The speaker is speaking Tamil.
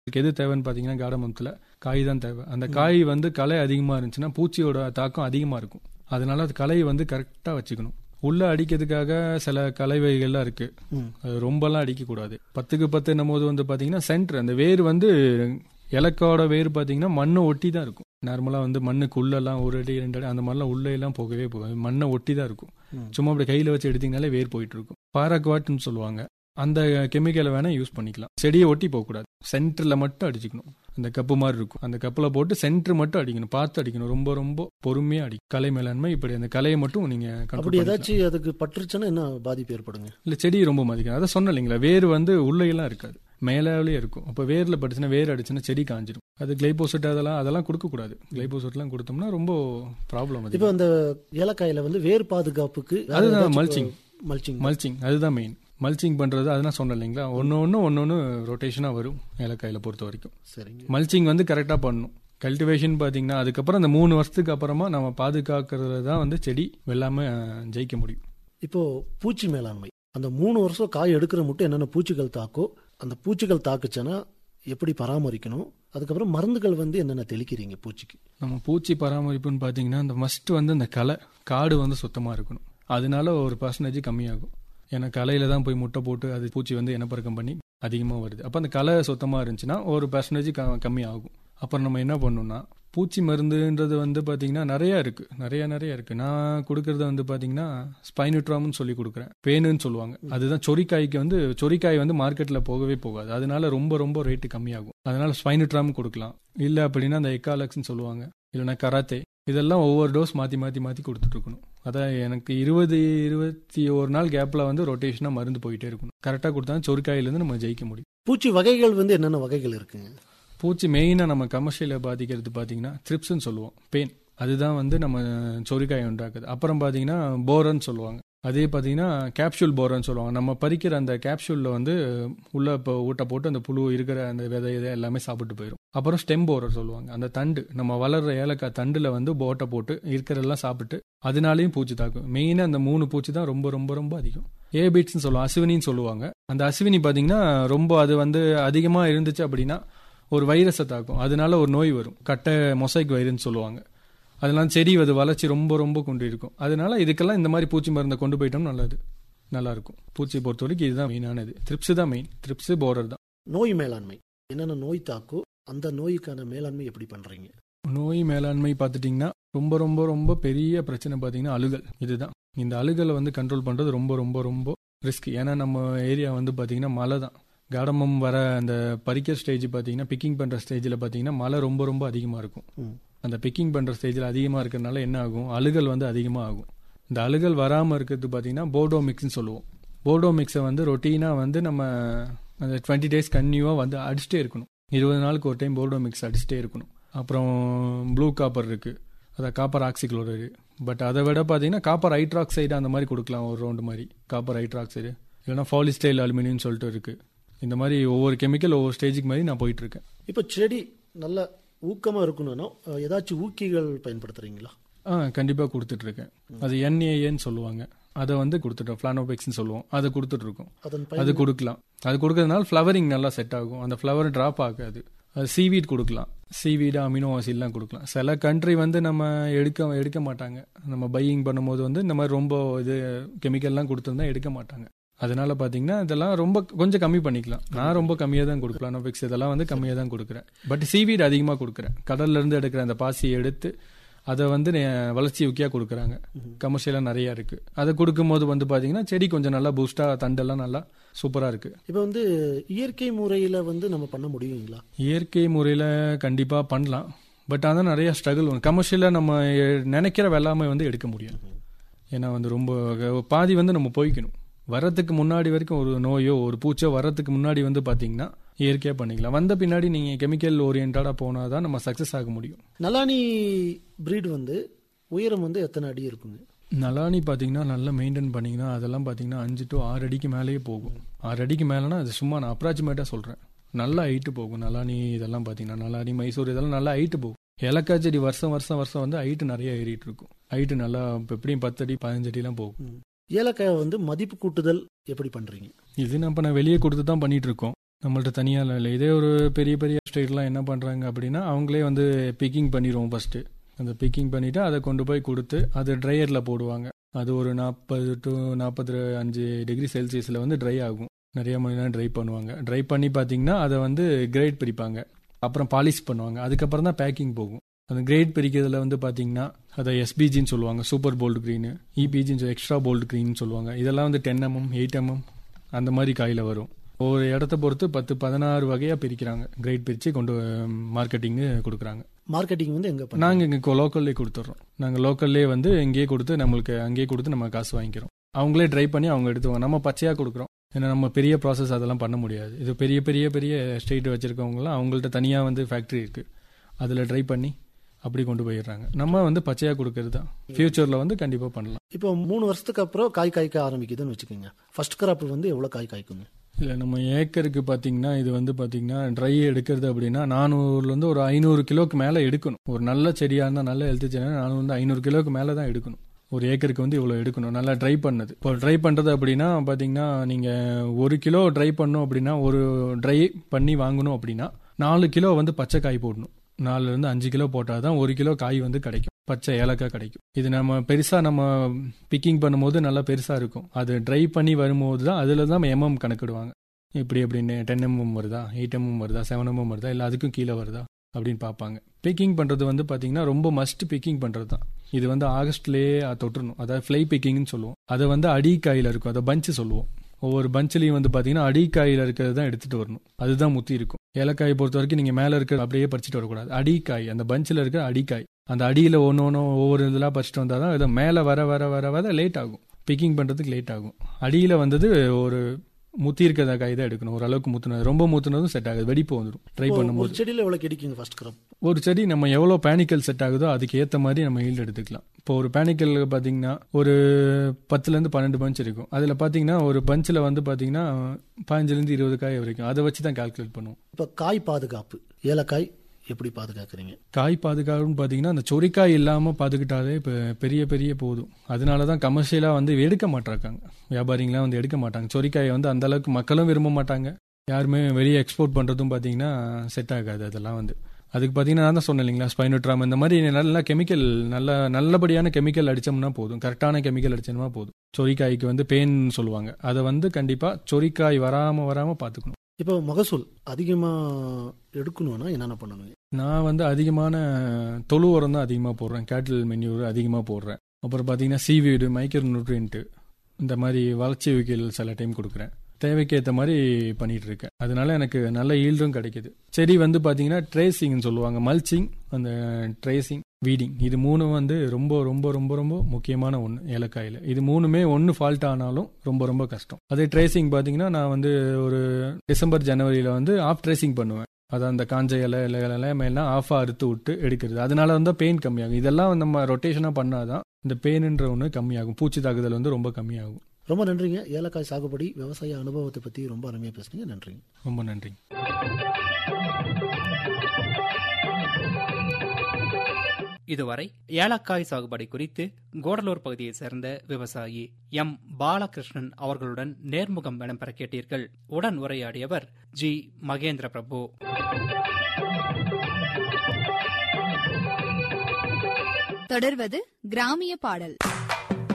இதுக்கு எது தேவைன்னு பார்த்தீங்கன்னா காடமரத்தில் காய் தான் தேவை அந்த காய் வந்து களை அதிகமாக இருந்துச்சுன்னா பூச்சியோட தாக்கம் அதிகமாக இருக்கும் அதனால அது களையை வந்து கரெக்டாக வச்சுக்கணும் உள்ள அடிக்கிறதுக்காக சில கலை வகைகள்லாம் இருக்கு ம். அது ரொம்பலாம் அடிக்கக்கூடாது பத்துக்கு பத்துன்னும் போது வந்து பார்த்தீங்கன்னா சென்டர் அந்த வேர் வந்து இலக்கோட வேர் பார்த்தீங்கன்னா மண்ணை ஒட்டி தான் இருக்கும் நார்மலாக வந்து மண்ணுக்கு உள்ளெல்லாம் ஒரு அடி ரெண்டு அடி அந்த மாதிரிலாம் உள்ளே எல்லாம் போகவே போகாது மண்ணை ஒட்டி தான் இருக்கும் ம். சும்மா அப்படி கையில் வச்சு எடுத்தீங்கனாலே வேர் போயிட்டு இருக்கும் பாராக்வாட்னு சொல்லுவாங்க அந்த கெமிக்கலை வேணா யூஸ் பண்ணிக்கலாம் செடியை ஒட்டி போகக்கூடாது சென்டரில் மட்டும் அடிச்சுக்கணும் அந்த கப்பு மாதிரி இருக்கும் அந்த கப்பில் போட்டு சென்டர் மட்டும் அடிக்கணும் பார்த்து அடிக்கணும் ரொம்ப ரொம்ப பொறுமையாக அடி கலை மேலாண்மை இப்படி அந்த கலையை மட்டும் நீங்கள் அப்படி கண்ட்ரோல் ஏதாச்சும் அதுக்கு பட்டுருச்சுன்னா என்ன பாதிப்பு ஏற்படுங்க இல்லை செடி ரொம்ப மதிக்கணும் அதை சொன்னேன் இல்லைங்களா வேர் வந்து உள்ளேயெல்லாம் இருக்காது மேலாலே இருக்கும் அப்போ வேரில் பட்டுச்சுன்னா வேர் அடிச்சுன்னா செடி காஞ்சிடும் அது கிளைபோசட் அதெல்லாம் அதெல்லாம் கொடுக்கக்கூடாது கிளைபோசட்லாம் கொடுத்தோம்னா ரொம்ப ப்ராப்ளம் அது இப்போ அந்த ஏலக்காயில வந்து வேர் பாதுகாப்புக்கு வேற அதுதான் ஏதாச்சும் mulching. மல்ச்சிங் மல்ச்சிங் அதுதான் மெயின் மல்ச்சிங் பண்ணுறது அதுதான் சொன்னேன் இல்லைங்களா ஒன்று ஒன்று ஒன்று ஒன்று ரொட்டேஷனாக வரும் ஏலக்காயில் பொறுத்த வரைக்கும் சரிங்க மல்ச்சிங் வந்து கரெக்டாக பண்ணணும் கல்டிவேஷன் பார்த்தீங்கன்னா அதுக்கப்புறம் அந்த மூணு வருஷத்துக்கு அப்புறமா நம்ம பாதுகாக்கிறது தான் வந்து செடி வெள்ளாம அஹ், ஜெயிக்க முடியும் இப்போ பூச்சி மேலாண்மை அந்த மூணு வருஷம் காய் எடுக்கிற மட்டும் என்னென்ன பூச்சிகள் தாக்கோ அந்த பூச்சிகள் தாக்குச்சுன்னா எப்படி பராமரிக்கணும் அதுக்கப்புறம் மருந்துகள் வந்து என்னென்ன தெளிக்கிறீங்க பூச்சிக்கு நம்ம பூச்சி பராமரிப்புன்னு பார்த்தீங்கன்னா அந்த மஸ்ட் வந்து அந்த களை காடு வந்து சுத்தமாக இருக்கணும் அதனால ஒரு பர்சன்டேஜ் கம்மியாகும் ஏன்னா கலையில தான் போய் முட்டை போட்டு அது பூச்சி வந்து இனப்பெருக்கம் பண்ணி அதிகமாக வருது அப்போ அந்த களை சுத்தமாக இருந்துச்சுன்னா ஒரு பர்சன்டேஜ் க கம்மியாகும் அப்புறம் நம்ம என்ன பண்ணணும்னா பூச்சி மருந்துன்றது வந்து பார்த்தீங்கன்னா நிறைய இருக்கு நிறைய நிறைய இருக்கு நான் கொடுக்கறது வந்து பார்த்தீங்கன்னா ஸ்பைனுட்ராம்னு சொல்லி கொடுக்குறேன் பேனுன்னு சொல்லுவாங்க அதுதான் சொரிக்காய்க்கு வந்து சொரிக்காய் வந்து மார்க்கெட்டில் போகவே போகாது அதனால ரொம்ப ரொம்ப ரேட்டு கம்மியாகும் அதனால ஸ்பைனுட்ராம் கொடுக்கலாம் இல்லை அப்படின்னா அந்த எக்காலக்ஸ்னு சொல்லுவாங்க இல்லைன்னா கராத்தே இதெல்லாம் ஒவ்வொரு டோஸ் மாற்றி மாற்றி மாற்றி கொடுத்துட்டு இருக்கணும் அதான் எனக்கு இருபது இருபத்தி ஒரு நாள் கேப்பில் வந்து ரொட்டேஷனாக மருந்து போயிட்டே இருக்கணும் கரெக்டாக கொடுத்தா சொரிக்காயிலேருந்து நம்ம ஜெயிக்க முடியும் பூச்சி வகைகள் வந்து என்னென்ன வகைகள் இருக்குங்க பூச்சி மெயினாக நம்ம கமர்ஷியலில் பாதிக்கிறது பார்த்தீங்கன்னா த்ரிப்ஸ்ன்னு சொல்லுவோம் பெயின் அதுதான் வந்து நம்ம சொரிக்காய் உண்டாக்குது அப்புறம் பார்த்தீங்கன்னா போரன்னு சொல்லுவாங்க அதே பார்த்தீங்கன்னா கேப்சூல் போரன்னு சொல்லுவாங்க நம்ம பறிக்கிற அந்த கேப்சூலில் வந்து உள்ள இப்போ ஊட்ட போட்டு அந்த புழு இருக்கிற அந்த விதை இதை எல்லாமே சாப்பிட்டு போயிடும் அப்புறம் ஸ்டெம் போரர் சொல்லுவாங்க அந்த தண்டு நம்ம வளர்ற ஏலக்காய் தண்டில் வந்து போட்டை போட்டு இருக்கிறதெல்லாம் சாப்பிட்டு அதனாலேயும் பூச்சி தாக்கும் மெயினாக அந்த மூணு பூச்சி தான் ரொம்ப ரொம்ப ரொம்ப அதிகம் ஏபிட்ஸ்னு சொல்லுவாங்க அஸ்வினின்னு சொல்லுவாங்க அந்த அஸ்வினி பார்த்தீங்கன்னா ரொம்ப அது வந்து அதிகமாக இருந்துச்சு அப்படின்னா ஒரு வைரஸை தாக்கும் அதனால ஒரு நோய் வரும் கட்டை மொசைக் வைரஸ்னு சொல்லுவாங்க அதனால செடி அது வளர்ச்சி ரொம்ப ரொம்ப கொண்டு இருக்கும் அதனால இதுக்கெல்லாம் இந்த மாதிரி பூச்சி மருந்தை கொண்டு போயிட்டோம் நல்லது நல்லா இருக்கும் பூச்சியை பொறுத்த வரைக்கும் இதுதான் மெயினானது த்ரிப்ஸ் தான் மெயின் த்ரிப்ஸ் போரர் தான் நோய் மேலாண்மை என்னென்ன நோய் தாக்கோ அந்த நோய்க்கான மேலாண்மை எப்படி பண்றீங்க நோய் மேலாண்மை பார்த்துட்டிங்கன்னா ரொம்ப ரொம்ப ரொம்ப பெரிய பிரச்சனை பார்த்தீங்கன்னா அழுகல் இதுதான் இந்த அழுகலை வந்து கண்ட்ரோல் பண்ணுறது ரொம்ப ரொம்ப ரொம்ப ரிஸ்க் ஏன்னா நம்ம ஏரியா வந்து பார்த்தீங்கன்னா மழை தான் காடமம் வர அந்த பறிக்கிற ஸ்டேஜ் பார்த்தீங்கன்னா பிக்கிங் பண்ணுற ஸ்டேஜில் பார்த்தீங்கன்னா மழை ரொம்ப ரொம்ப அதிகமாக இருக்கும் ம். அந்த பிக்கிங் பண்ணுற ஸ்டேஜில் அதிகமாக இருக்கிறதுனால என்ன ஆகும் அழுகல் வந்து அதிகமாக ஆகும் இந்த அழுகல் வராமல் இருக்கிறது பார்த்தீங்கன்னா போர்டோ மிக்ஸ்னு சொல்லுவோம் போர்டோ மிக்ஸை வந்து ரொட்டீனாக வந்து நம்ம அந்த டுவெண்ட்டி டேஸ் கன்னியூவாக வந்து அடிச்சிட்டே இருக்கணும் இருபது நாளுக்கு ஒரு டைம் போர்டோ மிக்ஸ் அடிச்சிட்டே இருக்கணும் அப்புறம் ப்ளூ காப்பர் இருக்குது அதான் காப்பர் ஆக்சிக்ளோரைடு பட் அதை விட பார்த்தீங்கன்னா காப்பர் ஹைட்ராக்சைடு அந்த மாதிரி கொடுக்கலாம் ஒரு ரவுண்டு மாதிரி காப்பர் ஹைட்ராக்சைடு இல்லைன்னா ஃபாலிஸ்டைல் அலுமினியம் சொல்லிட்டு இருக்குது இந்த மாதிரி ஒவ்வொரு கெமிக்கல் ஒவ்வொரு ஸ்டேஜுக்கு மாதிரி நான் போயிட்டு இருக்கேன் இப்போ செடி நல்ல ஊக்கமா இருக்கணும்னா அஹ், ஏதாச்சும் ஊக்கிகள் பயன்படுத்துறீங்களா ஆ கண்டிப்பாக கொடுத்துட்டு இருக்கேன் அது என்ஏஏன்னு சொல்லுவாங்க அதை வந்து கொடுத்துட்டோம் ஃப்ளானோபெக்ஸ்னு சொல்லுவோம் அதை கொடுத்துட்டு இருக்கோம் அதன் அது பயன் கொடுக்கலாம் அது கொடுக்கறதுனால ஃப்ளவரிங் நல்லா செட் ஆகும் அந்த ஃப்ளவர் டிராப் ஆகாது அது சீவீட் கொடுக்கலாம் சீவீடு அமினோ ஆசிட்லாம் கொடுக்கலாம் சில கண்ட்ரி வந்து நம்ம எடுக்க எடுக்க மாட்டாங்க நம்ம பையிங் பண்ணும்போது வந்து இந்த மாதிரி ரொம்ப இது கெமிக்கல்லாம் கொடுத்துருந்தா எடுக்க மாட்டாங்க அதனால பார்த்தீங்கன்னா இதெல்லாம் ரொம்ப கொஞ்சம் கம்மி பண்ணிக்கலாம் நான் ரொம்ப கம்மியாக தான் கொடுக்கலாம் பிளானோபிக்ஸ் இதெல்லாம் வந்து கம்மியாக தான் கொடுக்குறேன் பட் சீவீட் அதிகமாக கொடுக்குறேன் கடல்ல இருந்து எடுக்கிற அந்த பாசியை எடுத்து அதை வந்து நே- வளர்ச்சி ஊக்கியாக கொடுக்குறாங்க கமர்ஷியலாக நிறைய இருக்கு அதை கொடுக்கும்போது வந்து பார்த்தீங்கன்னா செடி கொஞ்சம் நல்லா பூஸ்டாக தண்டெல்லாம் நல்லா சூப்பராக இருக்கு இப்போ வந்து இயற்கை முறையில வந்து நம்ம பண்ண முடியுங்களா இயற்கை முறையில் கண்டிப்பாக பண்ணலாம் பட் அதான் நிறைய ஸ்ட்ரகிள் வரும் கமர்ஷியலாக நம்ம எ- நினைக்கிற வெள்ளாமை வந்து எடுக்க முடியும் ஏன்னா வந்து ரொம்ப பாதி வந்து நம்ம போய்க்கணும் வரத்துக்கு முன்னாடி வரைக்கும் ஒரு நோயோ ஒரு பூச்சோ வரத்துக்கு முன்னாடி வந்து பார்த்தீங்கன்னா இயற்கையாக பண்ணிக்கலாம் வந்த பின்னாடி நீங்கள் கெமிக்கல் ஓரியன்டாக போனால் தான் நம்ம சக்ஸஸ் ஆக முடியும் நலானி பிரீட் வந்து உயரம் வந்து எத்தனை அடி இருக்குங்க நலானி பார்த்தீங்கன்னா நல்லா மெயின்டைன் பண்ணிங்கன்னா அதெல்லாம் பார்த்தீங்கன்னா அஞ்சு டு ஆறு அடிக்கு மேலேயே போகும் ஆறு அடிக்கு மேலேனா அது சும்மா நான் அப்ராக்சிமேட்டாக சொல்கிறேன் நல்லா ஹைட்டு போகும் நலானி இதெல்லாம் பார்த்தீங்கன்னா நலானி மைசூர் இதெல்லாம் நல்லா ஹைட்டு போகும் ஏலக்காய் செடி வருஷம் வருஷம் வருஷம் வந்து ஹைட்டு நிறைய ஏறிட்டு இருக்கும் ஹைட்டு நல்லா இப்ப எப்படியும் பத்து அடி பதினஞ்சு அடிலாம் போகும் ஏலக்காய் வந்து மதிப்பு கூட்டுதல் எப்படி பண்றீங்க இது நம்ம நான் வெளியே கொடுத்து தான் பண்ணிட்டு இருக்கோம் நம்மள்ட்ட தனியாக இல்லை இதே ஒரு பெரிய பெரிய ஸ்டேட்லாம் என்ன பண்ணுறாங்க அப்படின்னா அவங்களே வந்து பிக்கிங் பண்ணிடுவோம் ஃபஸ்ட்டு அந்த பிக்கிங் பண்ணிவிட்டு அதை கொண்டு போய் கொடுத்து அது ட்ரையரில் போடுவாங்க அது ஒரு நாற்பது டு நாற்பத்தி அஞ்சு டிகிரி செல்சியஸில் வந்து ட்ரை ஆகும் நிறைய மணி நேரம் ட்ரை பண்ணுவாங்க ட்ரை பண்ணி பார்த்தீங்கன்னா அதை வந்து கிரேட் பிரிப்பாங்க அப்புறம் பாலிஷ் பண்ணுவாங்க அதுக்கப்புறம் தான் பேக்கிங் போகும் அந்த கிரேட் பிரிக்கிறதுல வந்து பார்த்தீங்கன்னா அதை எஸ்பிஜின்னு சொல்லுவாங்க சூப்பர் போல்டு க்ரீனு இபிஜின்னு எக்ஸ்ட்ரா போல்டு க்ரீன் சொல்லுவாங்க இதெல்லாம் வந்து டென் எம்எம் எயிட் எம்எம் அந்த மாதிரி காயில் வரும் ஒவ்வொரு இடத்த பொறுத்து பத்து பதினாறு வகையாக பிரிக்கிறாங்க கிரேட் பிரித்து கொண்டு மார்க்கெட்டிங்கு கொடுக்குறாங்க மார்க்கெட்டிங் வந்து எங்க பண்ண நாங்கள் இங்கே லோக்கல்லே கொடுத்துட்றோம் நாங்கள் லோக்கல்லே வந்து இங்கேயே கொடுத்து நம்மளுக்கு அங்கேயே கொடுத்து நம்ம காசு வாங்கிக்கிறோம் அவங்களே ட்ரை பண்ணி அவங்க எடுத்துவாங்க நம்ம பச்சையாக கொடுக்குறோம் ஏன்னா நம்ம பெரிய ப்ராசஸ் அதெல்லாம் பண்ண முடியாது இது பெரிய பெரிய பெரிய ஸ்டேட் வச்சுருக்கவங்களாம் அவங்கள்ட்ட தனியாக வந்து ஃபேக்ட்ரி இருக்குது அதில் ட்ரை பண்ணி அப்படி கொண்டு போயிடுறாங்க நம்ம வந்து பச்சையாக கொடுக்கறது தான் ஃபியூச்சரில் வந்து கண்டிப்பாக பண்ணலாம் இப்போ மூணு வருஷத்துக்கு அப்புறம் காய் காய்க்க ஆரம்பிக்குதுன்னு வச்சுக்கோங்க ஃபர்ஸ்ட் கிராப் வந்து எவ்வளவு காய் காய்க்குங்க இல்லை நம்ம ஏக்கருக்கு பார்த்தீங்கன்னா இது வந்து பார்த்தீங்கன்னா ட்ரை எடுக்கிறது அப்படின்னா நானூறுலேருந்து ஒரு ஐநூறு கிலோக்கு மேலே எடுக்கணும் ஒரு நல்ல செடியாக இருந்தால் நல்ல ஹெல்த் செடியாக நானூறு வந்து ஐநூறு கிலோக்கு மேலே தான் எடுக்கணும் ஒரு ஏக்கருக்கு வந்து இவ்வளோ எடுக்கணும் நல்லா ட்ரை பண்ணது இப்போ ட்ரை பண்ணுறது அப்படின்னா பார்த்தீங்கன்னா நீங்கள் ஒரு கிலோ ட்ரை பண்ணோம் அப்படின்னா ஒரு ட்ரை பண்ணி வாங்கணும் அப்படின்னா நாலு கிலோ வந்து பச்சை காய் போடணும் நாலுலேருந்து அஞ்சு கிலோ போட்டால் தான் ஒரு கிலோ காய் வந்து கிடைக்கும் பச்சை ஏலக்காய் கிடைக்கும் இது நம்ம பெருசாக நம்ம பிக்கிங் பண்ணும்போது நல்லா பெருசாக இருக்கும் அது ட்ரை பண்ணி வரும்போது தான் அதில் தான் எம்எம் கணக்கிடுவாங்க இப்படி அப்படின்னு டென் எம்எம் வருதா எயிட் எம்எம் வருதா செவன் எம்எம் வருதா இல்லை அதுக்கும் கீழே வருதா அப்படின்னு பார்ப்பாங்க பிக்கிங் பண்ணுறது வந்து பார்த்தீங்கன்னா ரொம்ப மஸ்ட் பிக்கிங் பண்ணுறது தான் இது வந்து ஆகஸ்ட்லேயே தொட்டுறணும் அதாவது ஃப்ளை பிக்கிங்னு சொல்லுவோம் அதை வந்து அடிக்காயில் இருக்கும் அதை பஞ்சு சொல்லுவோம் ஒவ்வொரு பஞ்சிலையும் வந்து பார்த்தீங்கன்னா அடிக்காயில் இருக்கிறது தான் எடுத்துகிட்டு வரணும் அதுதான் முத்தி இருக்கும் ஏலக்காயை பொறுத்த வரைக்கும் நீங்கள் மேலே இருக்கிற அப்படியே பறிச்சுட்டு வரக்கூடாது அடிக்காய் அந்த பஞ்சில் இருக்கிற அடிக்காய் அந்த அடியில் ஒன்று ஒன்று ஒவ்வொரு இதெல்லாம் பறிச்சுட்டு வந்தால் தான் இதை மேலே வர வர வர வர லேட் ஆகும் பிக்கிங் பண்ணுறதுக்கு லேட் ஆகும் அடியில் வந்தது ஒரு முத்தி இருக்கிற காய் தான் எடுக்கணும் ஓரளவுக்கு முத்துனது ரொம்ப முத்துனதும் செட் ஆகுது வெடிப்பு வந்துடும் ட்ரை ஒரு பண்ணும்போது செடியில எவ்வளவு கிடைக்குங்க ஃபர்ஸ்ட் கிராப் ஒரு செடி நம்ம எவ்வளோ பேனிக்கல் செட் ஆகுதோ அதுக்கு ஏற்ற மாதிரி நம்ம ஈல்டு எடுத்துக்கலாம் இப்போ ஒரு பேனிக்கல் பார்த்தீங்கன்னா ஒரு பத்துலேருந்து பன்னெண்டு பஞ்ச் இருக்கும் அதில் பார்த்தீங்கன்னா ஒரு பஞ்சில் வந்து பார்த்தீங்கன்னா பதினஞ்சுலேருந்து இருபது காய் வரைக்கும் அதை வச்சு தான் கால்குலேட் பண்ணுவோம் இப்போ காய் பாதுகாப்பு ஏலக்காய் எப்படி பாதுகாக்கிறீங்க காய் பாதுகாப்புன்னு பார்த்தீங்கன்னா அந்த சொரிக்காய் இல்லாமல் பாதுகிட்டாலே இப்போ பெரிய பெரிய போதும் அதனால தான் கமர்ஷியலாக வந்து எடுக்க மாட்டாங்க வியாபாரிங்களாம் வந்து எடுக்க மாட்டாங்க சொரிக்காயை வந்து அந்த அளவுக்கு மக்களும் விரும்ப மாட்டாங்க யாருமே வெளியே எக்ஸ்போர்ட் பண்ணுறதும் பார்த்தீங்கன்னா செட் ஆகாது அதெல்லாம் வந்து அதுக்கு பார்த்தீங்கன்னா நான் தான் சொன்னேன் இல்லைங்களா ஸ்பைனோட்ராம் இந்த மாதிரி நல்ல கெமிக்கல் நல்ல நல்லபடியான கெமிக்கல் அடித்தோம்னா போதும் கரெக்டான கெமிக்கல் அடிச்சோம்னா போதும் சொரிக்காய்க்கு வந்து பேன் சொல்லுவாங்க அதை வந்து கண்டிப்பாக சொரிக்காய் வராமல் வராமல் பார்த்துக்கணும் இப்போ மகசூல் அதிகமா எடுக்கணும்னா என்னென்ன பண்ணணுங்க நான் வந்து அதிகமான தொழு உரம் தான் அதிகமாக போடுறேன் கேட்டில் மென்யூர் அதிகமாக போடுறேன் அப்புறம் பார்த்தீங்கன்னா சீவீடு மைக்ரோ நியூட்ரியன்ட்டு இந்த மாதிரி வளர்ச்சி வைக்கல் சில டைம் கொடுக்குறேன் தேவைக்கு ஏற்ற மாதிரி பண்ணிட்டு இருக்கேன் அதனால எனக்கு நல்ல ஈல்டும் கிடைக்குது செடி வந்து பார்த்தீங்கன்னா ட்ரேசிங்னு சொல்லுவாங்க மல்ச்சிங் அந்த ட்ரேசிங் வீடிங் இது மூணும் வந்து ரொம்ப ரொம்ப ரொம்ப ரொம்ப முக்கியமான ஒன்று ஏலக்காயில் இது மூணுமே ஒன்று ஃபால்ட் ஆனாலும் ரொம்ப ரொம்ப கஷ்டம் அதே ட்ரேசிங் பார்த்தீங்கன்னா நான் வந்து ஒரு டிசம்பர் ஜனவரியில் வந்து ஆஃப் ட்ரேசிங் பண்ணுவேன் அதான் அந்த காஞ்ச இலை இலை இலைமையெல்லாம் ஆஃபாக அறுத்து விட்டு எடுக்கிறது அதனால வந்து பெயின் கம்மியாகும் இதெல்லாம் நம்ம ரொட்டேஷனாக பண்ணாதான் இந்த பெயின்ன்ற ஒன்று கம்மியாகும் பூச்சி தாக்குதல் வந்து ரொம்ப கம்மியாகும் ரொம்ப நன்றிங்க ஏலக்காய் சாகுபடி விவசாய அனுபவத்தை பத்தி ரொம்ப அருமையா பேசுனீங்க நன்றிங்க ரொம்ப நன்றி இதுவரை ஏலக்காய் சாகுபடி குறித்து கோடலூர் பகுதியைச் சேர்ந்த விவசாயி எம் பாலகிருஷ்ணன் அவர்களுடன் நேர்முகம் இடம்பெற கேட்டீர்கள் உடன் உரையாடியவர் ஜி மகேந்திர பிரபு தொடர்வது கிராமிய பாடல்